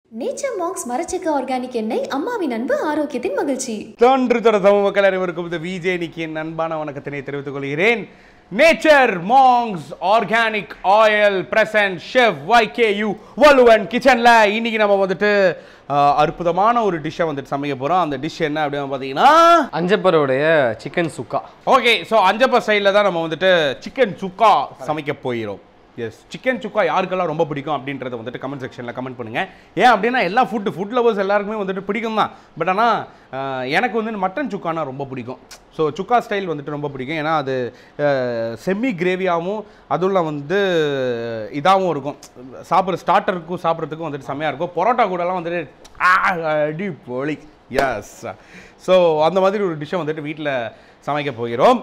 Nature marks மரச்செக்க organic எண்ணெய் அம்மாவின் அன்பு ஆரோக்கியத்தின் மகிழ்ச்சி தோன்று தர தமிழ் மக்கள் அனைவருக்கும் இந்த விஜய் நிக்கியின் அன்பான வணக்கத்தினை தெரிவித்துக் கொள்கிறேன் nature monks organic oil present chef Y K U வலுவன் கிச்சனில் இன்னைக்கு நம்ம வந்துட்டு அஹ், அற்புதமான ஒரு டிஷ்ஷை வந்துட்டு சமைக்க போகிறோம் அந்த டிஷ் என்ன அப்படின்னு பார்த்தீங்கன்னா அஞ்சப்பருடைய chicken sukka okay so Anjappa சைடில் தான் நம்ம வந்துட்டு சிக்கன் சுக்கா சமைக்க போயிடும் எஸ் சிக்கன் சுக்கா யாருக்கெல்லாம் ரொம்ப பிடிக்கும் அப்படின்றத வந்துட்டு கமெண்ட் செக்ஷனில் கமெண்ட் பண்ணுங்கள் ஏன் அப்படின்னா எல்லா ஃபுட்டு ஃபுட் லவர்ஸ் எல்லாருக்குமே வந்துட்டு பிடிக்கும் தான் பட் ஆனால் எனக்கு வந்து மட்டன் சுக்கானா ரொம்ப பிடிக்கும் ஸோ சுக்கா ஸ்டைல் வந்துட்டு ரொம்ப பிடிக்கும் ஏன்னா அது செம்மி கிரேவியாகவும் அதுவும் வந்து இதாகவும் இருக்கும் சாப்பிட்ற ஸ்டார்டருக்கும் சாப்பிட்றதுக்கும் வந்துட்டு செம்மையாக இருக்கும் பரோட்டா கூடலாம் வந்துட்டு ஆ, அடி பொலி எஸ் ஸோ அந்த மாதிரி ஒரு டிஷ்ஷை வந்துட்டு வீட்டில் சமைக்க போகிறோம்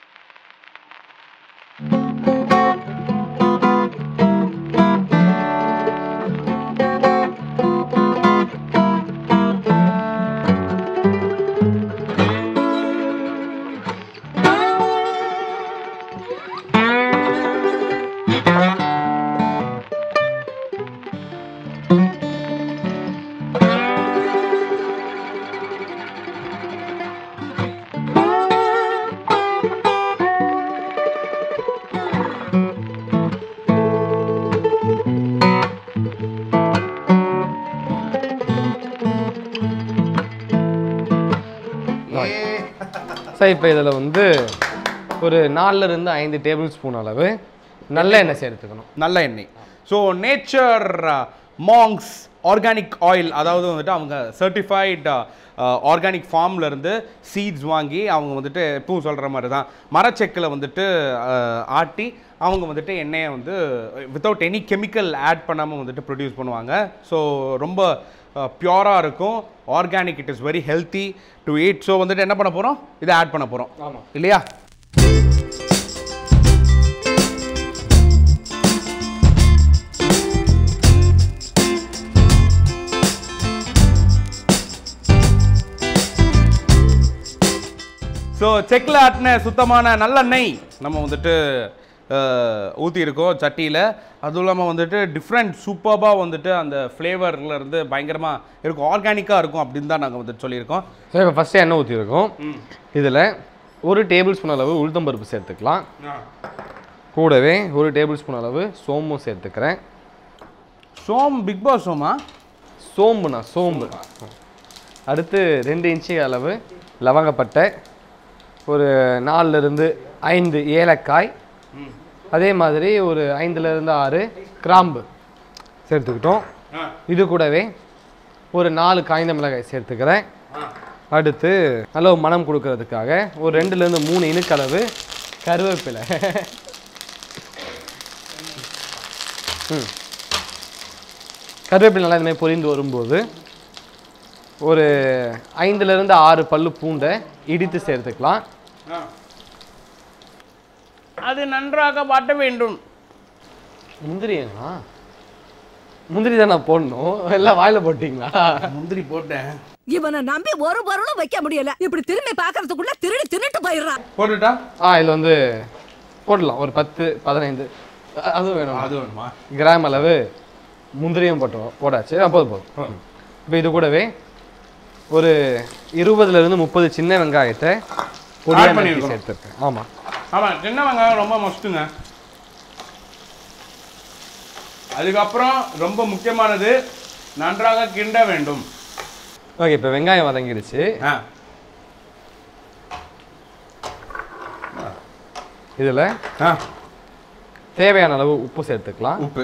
சார் இப்போ இதில் வந்து ஒரு நாலுல இருந்து ஐந்து டேபிள் ஸ்பூன் அளவு நல்ல எண்ணெய் சேர்த்துக்கணும் நல்ல எண்ணெய் so nature monks organic oil அதாவது வந்துட்டு அவங்க சர்டிஃபைட் ஆர்கானிக் ஃபார்ம்ல இருந்து சீட்ஸ் வாங்கி அவங்க வந்துட்டு எப்பவும் சொல்கிற மாதிரி தான் மரச்செக்கில் வந்துட்டு அஹ், ஆட்டி அவங்க வந்துட்டு எண்ணெயை வந்து வித்தவுட் எனி கெமிக்கல் ஆட் பண்ணாமல் வந்துட்டு ப்ரொடியூஸ் பண்ணுவாங்க ஸோ ரொம்ப பியூராக இருக்கும் organic it is very healthy to eat so வந்துட்டு என்ன பண்ண போகிறோம் இதை ஆட் பண்ண போகிறோம் ஆமாம் இல்லையா ஸோ செக்கில் ஆட்டின சுத்தமான நல்லெண்ணெய் நம்ம வந்துட்டு ஊற்றி இருக்கோம் சட்டியில் அதுவும் இல்லாமல் வந்துட்டு டிஃப்ரெண்ட் சூப்பராக வந்துட்டு அந்த ஃப்ளேவரில் இருந்து பயங்கரமாக இருக்கும் ஆர்கானிக்காக இருக்கும் அப்படின்னு தான் நாங்கள் வந்துட்டு சொல்லியிருக்கோம் சார் இப்போ ஃபஸ்ட்டு எண்ணெய் ஊற்றிருக்கோம் இதில் ஒரு டேபிள் ஸ்பூன் அளவு உளுத்தம்பருப்பு சேர்த்துக்கலாம் கூடவே ஒரு டேபிள் ஸ்பூன் அளவு சோம்பும் சேர்த்துக்கிறேன் சோம் பிக் பாஸ் சோமா சோம்புண்ணா சோம்பு அடுத்து ரெண்டு இன்ச்சு அளவு லவங்கப்பட்டை ஒரு நாலுல இருந்து ஐந்து ஏலக்காய் அதே மாதிரி ஒரு ஐந்துல இருந்து ஆறு கிராம்பு சேர்த்துக்கிட்டோம் இது கூடவே ஒரு நாலு காய்ந்த மிளகாய் சேர்த்துக்கிறேன் அடுத்து நல்ல ஒரு மனம் கொடுக்கறதுக்காக ஒரு ரெண்டுலேருந்து மூணு இனுக்களவு கருவேப்பிலை ம் கருவேப்பிலை நல்லா இதுமாதிரி பொரிந்து வரும்போது ஒரு ஐந்துலேருந்து ஆறு பல்லு பூண்டை இடித்து சேர்த்துக்கலாம் அது நன்றாக வாட்ட வேண்டும் முந்திரிங்களா முந்திரி தான் நான் போடணும் எல்லாம் வாயில போட்டிங்களா முந்திரி போட்டேன் இவனை நம்பி ஒரு பொருளும் வைக்க முடியல இப்படி திரும்பி பாக்குறதுக்குள்ள திருடி தின்னுட்டு போயிடுறான் போட்டுட்டா ஆ இதில் வந்து போடலாம் ஒரு பத்து பதினைந்து அ- அதுவும் வேணும் அது வேணுமா கிராம் அளவு முந்திரியும் போட்டோம் போடாச்சு ஆ, போதும் போதும் இப்போ இது கூடவே ஒரு இருபதுல இருந்து முப்பது சின்ன வெங்காயத்தை பொடியாக நறுக்கி பண்ணியிருக்கணும். சேர்த்துருக்கேன் ஆமாம் ஆமாம் சின்ன வெங்காயம் ரொம்ப மஸ்ட்டுங்க அதுக்கப்புறம் ரொம்ப முக்கியமானது நன்றாக கிண்ட வேண்டும் ஓகே இப்போ வெங்காயம் வதங்கிடுச்சு ஆ இதில் ஆ தேவையான அளவு உப்பு சேர்த்துக்கலாம் உப்பு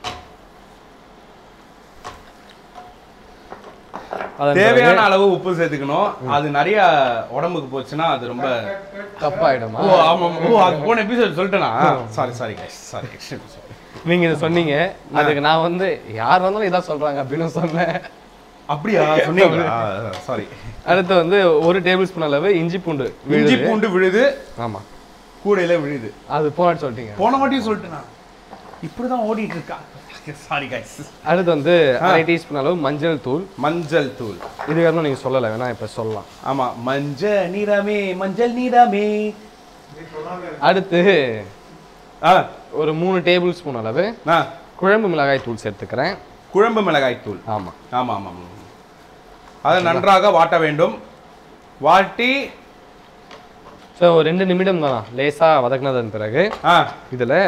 அதன் தேவையான அளவு உப்பு சேர்த்துக்கணும் அது நிறைய உடம்புக்கு போச்சுன்னா அது ரொம்ப தப்பாயிடுமா ஓ ஆமாம் ஓ அது போன எபிசோட் சொல்லிட்டேனா சாரி சாரி சாரி நீங்க இதை சொன்னீங்க அதுக்கு நான் வந்து யார் வந்தாலும் இதான் சொல்றாங்க அப்படின்னு சொன்னேன் அப்படியா சொன்னீங்களா சாரி அடுத்து வந்து ஒரு டேபிள் ஸ்பூன் அளவு இஞ்சி பூண்டு இஞ்சி விழுது. பூண்டு விழுது ஆமா கூடையில விழுது அது போன சொல்லிட்டீங்க போன வாட்டியும் சொல்லிட்டேனா இப்படிதான் ஓடிட்டு இருக்கா சாரி கைஸ் அடுத்து வந்து அரை டீஸ்பூன் அளவு மஞ்சள் தூள் மஞ்சள் தூள் இதுக்கு நீங்க சொல்லலை வேணா இப்ப சொல்லலாம் ஆமா மஞ்சள் நிறமே மஞ்சள் நிறமே அடுத்து ஆ ஒரு மூணு டேபிள் ஸ்பூன் அளவு ஆ குழம்பு மிளகாய் தூள் சேர்த்துக்கிறேன் குழம்பு மிளகாய் தூள் ஆமாம் ஆமாம் ஆமாம் ஆமாம். அதை நன்றாக வாட்ட வேண்டும் வாட்டி ஸோ ஒரு ரெண்டு நிமிடம் தான் லேசாக வதக்குனதன் பிறகு ஆ இதில்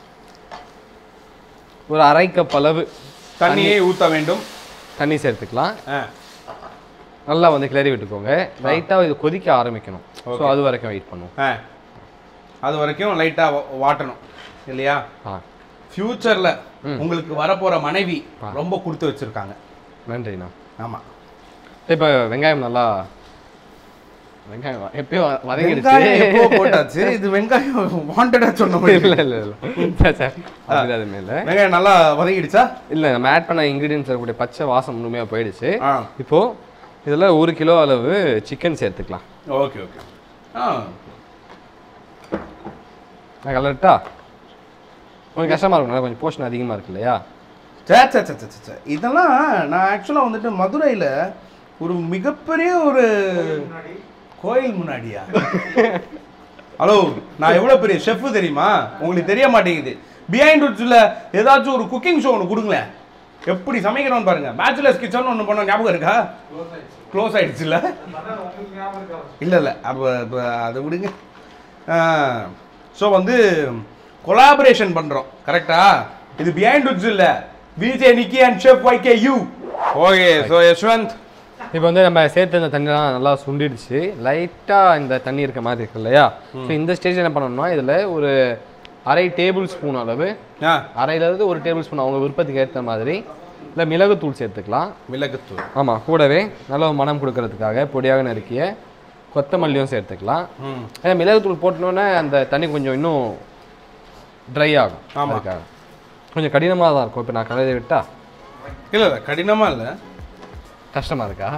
ஒரு அரை கப் அளவு தண்ணியை ஊற்ற வேண்டும் தண்ணி சேர்த்துக்கலாம் ஆ நல்லா வந்து கிளறி விட்டுக்கோங்க லைட்டாக இது கொதிக்க ஆரம்பிக்கணும் ஸோ அது வரைக்கும் வெயிட் பண்ணுவோம் ஆ அது வரைக்கும் லைட்டாக வாட்டணும் இல்லையா ஆ ஃப்யூச்சரில் உங்களுக்கு வரப்போகிற மனைவி ரொம்ப கொடுத்து வச்சுருக்காங்க நன்றிண்ணா ஆமாம் இப்போ வெங்காயம் நல்லா வெங்காயம் வ- எப்பயோ வ- வதங்கிடுச்சு வெங்காயம் எப்போ போட்டாச்சு இது வெங்காயம் வாண்டடா சொன்ன மாதிரி இல்லை இல்லை இல்லை சரி, சரி. அப்படி அதுமே இல்லை வெங்காயம் நல்லா வதங்கிடுச்சா இல்லை நம்ம ஆட் பண்ண இன்க்ரீடியன்ஸ் இருக்கக்கூடிய பச்சை வாசம் முழுமையாக போயிடுச்சு ஆ இப்போ இதில் ஒரு கிலோ அளவு சிக்கன் சேர்த்துக்கலாம் ஓகே ஓகே ஆ நான் கலரட்டா கொஞ்சம் கஷ்டமாக இருக்கும் கொஞ்சம் போர்ஷன் அதிகமாக இருக்கு இல்லையா சே சே சே சே, சே, சே. இதெல்லாம் நான் ஆக்சுவலாக வந்துட்டு மதுரையில் ஒரு மிகப்பெரிய ஒரு கோயில் முன்னாடியா ஹலோ நான் எவ்வளோ பெரிய ஷெஃப் தெரியுமா உங்களுக்கு தெரிய மாட்டேங்குது பிஹைண்ட் வுட்ஸில் ஏதாச்சும் ஒரு குக்கிங் ஷோ ஒன்று கொடுங்களேன் எப்படி சமைக்கிறோம்னு பாருங்க பேச்சுலர்ஸ் கிச்சன் ஒன்று பண்ண ஞாபகம் இருக்கா க்ளோஸ் ஆயிடுச்சுல்ல இல்லை இல்லை அப்போ இப்போ அதை விடுங்க ஸோ வந்து கொலாபரேஷன் பண்ணுறோம் கரெக்டா இது பிஹைண்ட் வுட்ஸ் இல்லை VJ Nikki and chef Y K U okay so Yashwanth இப்போ வந்து நம்ம சேர்த்த இந்த தண்ணிலாம் நல்லா சுண்டிடுச்சு லைட்டாக இந்த தண்ணி இருக்க மாதிரி இருக்கு இல்லையா ஸோ இந்த ஸ்டேஜ் என்ன பண்ணணும்னா இதில் ஒரு அரை டேபிள் ஸ்பூன் அளவு ஆ அரையிலேருந்து ஒரு டேபிள் ஸ்பூன் அவங்க விருப்பத்துக்கு ஏற்ற மாதிரி இல்லை மிளகுத்தூள் சேர்த்துக்கலாம் மிளகுத்தூள் ஆமாம் கூடவே நல்ல ஒரு மனம் கொடுக்கறதுக்காக பொடியாக நறுக்கிய கொத்தமல்லியும் சேர்த்துக்கலாம் ம் ஏன்னா மிளகுத்தூள் போட்டோன்னே அந்த தண்ணி கொஞ்சம் இன்னும் ட்ரை ஆகும் ஆமா. அதுக்காக கொஞ்சம் கடினமாக தான் இருக்கும் இப்போ நான் கலரை விட்டா இல்லை இல்லை கடினமாக இல்லை கஷ்டமாக இருக்கா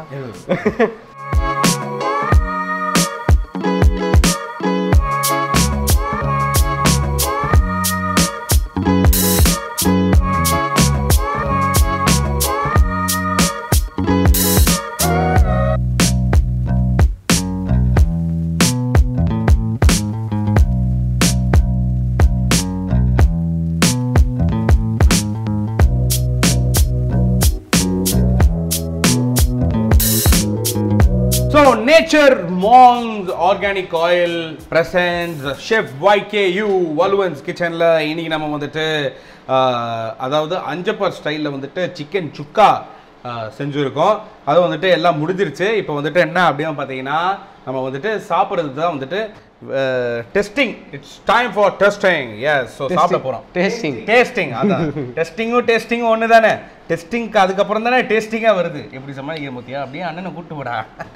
so nature monks organic oil presents chef Y K U வலுவன்ஸ் கிச்சனில் இன்னைக்கு நம்ம வந்துட்டு ஆஹ், அதாவது அஞ்சப்பர் ஸ்டைலில் வந்துட்டு சிக்கன் சுக்கா ஆஹ், செஞ்சுருக்கோம் அது வந்துட்டு எல்லாம் முடிஞ்சிருச்சு இப்போ வந்துட்டு என்ன அப்படின்னு பார்த்தீங்கன்னா நம்ம வந்துட்டு சாப்பிட்றது தான் வந்துட்டு testing it's time for testing yes so சாப்பிட போகிறோம் டேஸ்டிங் டேஸ்டிங் அதான் டெஸ்டிங்கும் டேஸ்டிங்கும் ஒன்று தானே டெஸ்டிங்க்கு அதுக்கப்புறம் தானே டேஸ்டிங்காக வருது எப்படி சமாளிக்க முத்தியா அப்படியே அண்ணனை கூட்டு போடா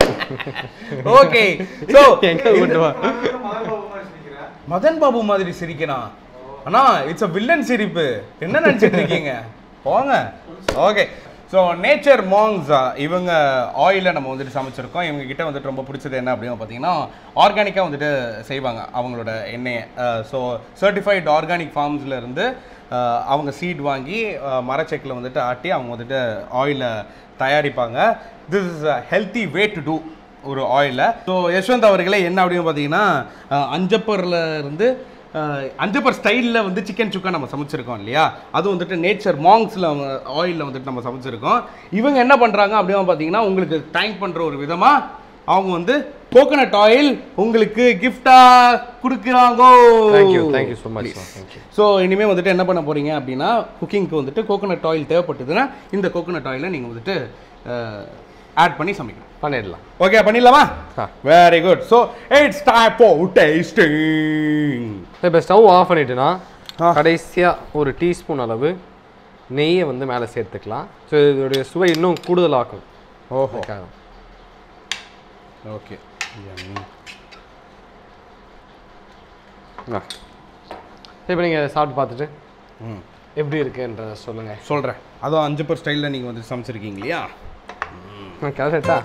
ஓகே ஸோ எங்க கூட்டு வா? மதன் பாபு மாதிரி சிரிக்கிறான் அண்ணா இட்ஸ் அ வில்லன் சிரிப்பு என்ன நினச்சிட்டு இருக்கீங்க போங்க ஓகே ஸோ நேச்சர் மாங்ஸ் இவங்க ஆயிலை நம்ம வந்துட்டு சமைச்சிருக்கோம் இவங்க கிட்ட வந்துட்டு ரொம்ப பிடிச்சது என்ன அப்படின்னு பார்த்தீங்கன்னா ஆர்கானிக்காக வந்துட்டு செய்வாங்க அவங்களோட எண்ணெயை ஸோ சர்டிஃபைட் ஆர்கானிக் ஃபார்ம்ஸ்ல இருந்து அஹ், அவங்க சீட் வாங்கி அஹ், மரச்செக்கில் வந்துட்டு ஆட்டி அவங்க வந்துட்டு ஆயிலை தயாரிப்பாங்க this is a healthy way to do ஒரு ஆயிலில் ஸோ யஷ்வந்த் அவர்களே என்ன அப்படின்னு பார்த்தீங்கன்னா அஹ், அஞ்சப்பர்ல இருந்து அஹ், அஞ்சப்பர் ஸ்டைலில் வந்து சிக்கன் சுக்கா நம்ம சமைச்சிருக்கோம் இல்லையா அது வந்துட்டு நேச்சர் மாங்ஸில் ஆயிலில் வந்துட்டு நம்ம சமைச்சிருக்கோம் இவங்க என்ன பண்ணுறாங்க அப்படின்னு பார்த்தீங்கன்னா உங்களுக்கு தேங்க் பண்ணுற ஒரு விதமாக அவங்க வந்து கோகனட் ஆயில் உங்களுக்கு கிஃப்டாக கொடுக்குறாங்கோ thank you thank you so much thank you so இனிமேல் வந்துட்டு என்ன பண்ண போறீங்க அப்படின்னா குக்கிங்க்கு வந்துட்டு கோகனட் ஆயில் தேவைப்பட்டதுன்னா இந்த கோகனட் ஆயிலை நீங்கள் வந்துட்டு ஆட் பண்ணி சமைக்கணும் பண்ணிடலாம் ஓகே பண்ணிடலாமா ஆ. Very good so it's time for tasting இப்போ ஸ்டவ் ஆஃப் பண்ணிட்டுனா ஆ. கடைசியாக ஒரு டீஸ்பூன் அளவு நெய்யை வந்து மேலே சேர்த்துக்கலாம் ஸோ இதோடைய சுவை இன்னும் கூடுதலாக்கும் ஓஹோ அதுக்காக. ஓகே ஆ இப்போ நீங்கள் சாப்பிட்டு பார்த்துட்டு ம் எப்படி இருக்குன்றத சொல்லுங்கள் சொல்கிறேன் அதுவும் அஞ்சு பர் ஸ்டைலில் நீங்கள் வந்து சமைச்சிருக்கீங்க இல்லையா நான் கிளறட்டா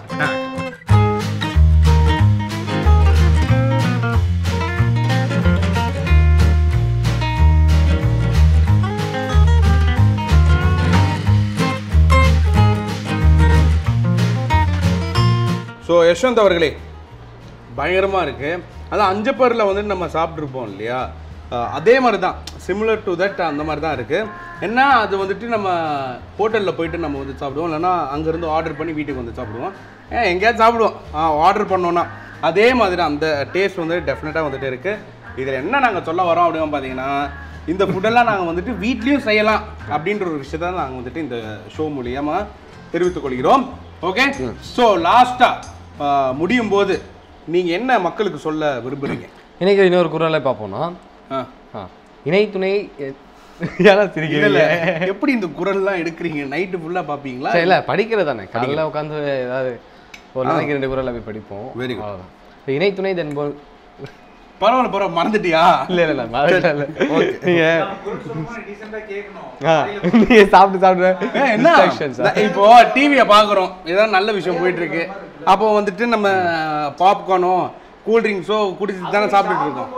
ஸோ யஷ்வந்த் அவர்களே பயங்கரமாக இருக்குது அதான் அஞ்சப்பரில் வந்துட்டு நம்ம சாப்பிட்ருப்போம் இல்லையா அஹ், அதே மாதிரி தான் சிமிலர் டு தட் அந்த மாதிரி தான் இருக்குது என்ன அது வந்துட்டு நம்ம ஹோட்டலில் போயிட்டு நம்ம வந்து சாப்பிடுவோம் இல்லைன்னா அங்கேருந்து ஆர்டர் பண்ணி வீட்டுக்கு வந்து சாப்பிடுவோம் ஏன் எங்கேயாவது சாப்பிடுவோம் ஆ ஆர்டர் பண்ணோன்னா அதே மாதிரி அந்த டேஸ்ட் வந்து டெஃபினட்டாக வந்துட்டு இருக்குது இதில் என்ன நாங்கள் சொல்ல வரோம் அப்படின்னு பார்த்தீங்கன்னா இந்த ஃபுட்டெல்லாம் நாங்கள் வந்துட்டு வீட்லேயும் செய்யலாம் அப்படின்ற ஒரு விஷயத்த நாங்கள் வந்துட்டு இந்த ஷோ மூலியமாக தெரிவித்துக் கொள்கிறோம் ஓகே ஸோ லாஸ்ட்டாக முடியும் போது நீங்கள் என்ன மக்களுக்கு சொல்ல விரும்புகிறீங்க இன்னைக்கு இன்னொரு குரலை பார்ப்போம்னா ஆ ஆ இணை துணை எ- ஏன்னா இல்ல சிரிக்கல எப்படி இந்த குரல்லாம் எடுக்கிறீங்க நைட்டு ஃபுல்லா பாப்பீங்களா சரி இல்லை படிக்கிறது தானே காலையில் உட்காந்து ஏதாவது ஒரு நாளைக்கு ரெண்டு குரல் அப்படி படிப்போம் Very good. அவ்வளவுதான். இப்ப இணை துணை தென்போ பரவாயில்ல பரவாயில்ல மறந்துட்டியா இல்ல இல்ல இல்ல மறக்கல இல்ல நீங்க ஆ, நீங்க சாப்பிட்டு சாப்பிட்டு ஏய், என்ன instructions ஆ? இந்த- இப்போ டிவியை பார்க்குறோம் ஏதாவது நல்ல விஷயம் போயிட்டு இருக்கு அப்போ வந்துட்டு நம்ம பாப்கார்னோ கூல் ட்ரிங்க்ஸோ குடிச்சிட்டு தானே சாப்பிட்டுட்டு இருக்கோம்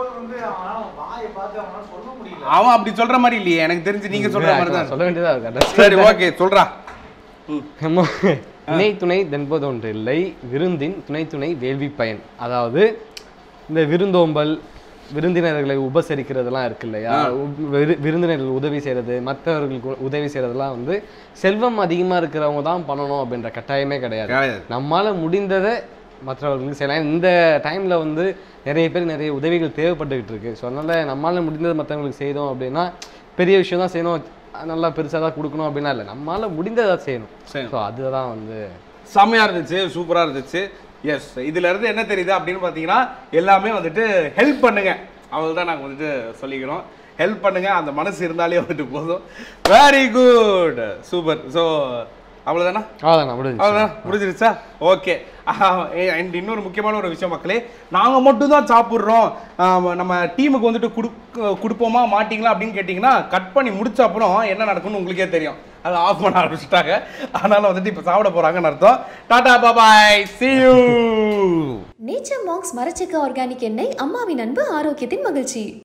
அவன் அப்படி சொல்ற மாதிரி இல்லையே எனக்கு தெரிஞ்சு நீங்க சொல்ற மாதிரி தான் சொல்ல வேண்டியதா இருக்கு சரி ஓகே சொல்றா ம் அம்மா, இணை துணை தென்பதொன்று இல்லை விருந்தின் துணை துணை வேள்வி பயன் அதாவது இந்த விருந்தோம்பல் விருந்தினர்களை உபசரிக்கிறதெல்லாம் இருக்கு இல்லையா உ- விரு- விருந்தினர்கள் உதவி செய்யறது மற்றவர்களுக்கு உ- உதவி செய்யறதெல்லாம் வந்து செல்வம் அதிகமா இருக்கிறவங்க தான் பண்ணணும் அப்படின்ற கட்டாயமே கிடையாது கிடையாது. நம்மால முடிந்ததை மற்றவர்களுக்கு செய்யலாம் இந்த டைம்ல வந்து நிறைய பேர் நிறைய உதவிகள் தேவைப்பட்டுக்கிட்டு இருக்கு ஸோ அதனால நம்மால முடிந்ததை மற்றவங்களுக்கு செய்தோம் அப்படின்னா பெரிய விஷயம் தான் செய்யணும் நல்லா பெருசாக தான் கொடுக்கணும் அப்படின்னா இல்லை நம்மால முடிந்ததை செய்யணும் செய்யணும். ஸோ அதுதான் வந்து செம்மையா இருந்துச்சு சூப்பரா இருந்துச்சு எஸ் இதுல இருந்து என்ன தெரியுது அப்படின்னு பார்த்தீங்கன்னா எல்லாமே வந்துட்டு ஹெல்ப் பண்ணுங்க அவள் தான் நாங்கள் வந்துட்டு சொல்லிக்கிறோம் ஹெல்ப் பண்ணுங்க அந்த மனசு இருந்தாலே வந்துட்டு போதும் வெரி குட் சூப்பர் ஸோ அவ்வளோதானா அவ்வளோதான் முடிஞ்சு அவ்வளோதான் முடிஞ்சிருச்சா ஓகே அண்ட் இன்னொரு முக்கியமான ஒரு விஷயம் மக்களே நாங்கள் மட்டும் தான் சாப்பிட்றோம் ஆமா, நம்ம டீமுக்கு வந்துட்டு குடுக்க கொடுப்போமா மாட்டீங்களா அப்படின்னு கேட்டிங்கன்னா கட் பண்ணி முடிச்ச அப்புறம் என்ன நடக்கும்னு உங்களுக்கே தெரியும் அதை ஆஃப் பண்ண ஆரம்பிச்சிட்டாங்க அதனால வந்துட்டு இப்போ சாப்பிட போகிறாங்கன்னு அர்த்தம் tata bye bye see you nature marks மரச்செக்க ஆர்கானிக் எண்ணெய் அம்மாவின் அன்பு ஆரோக்கியத்தின் மகிழ்ச்சி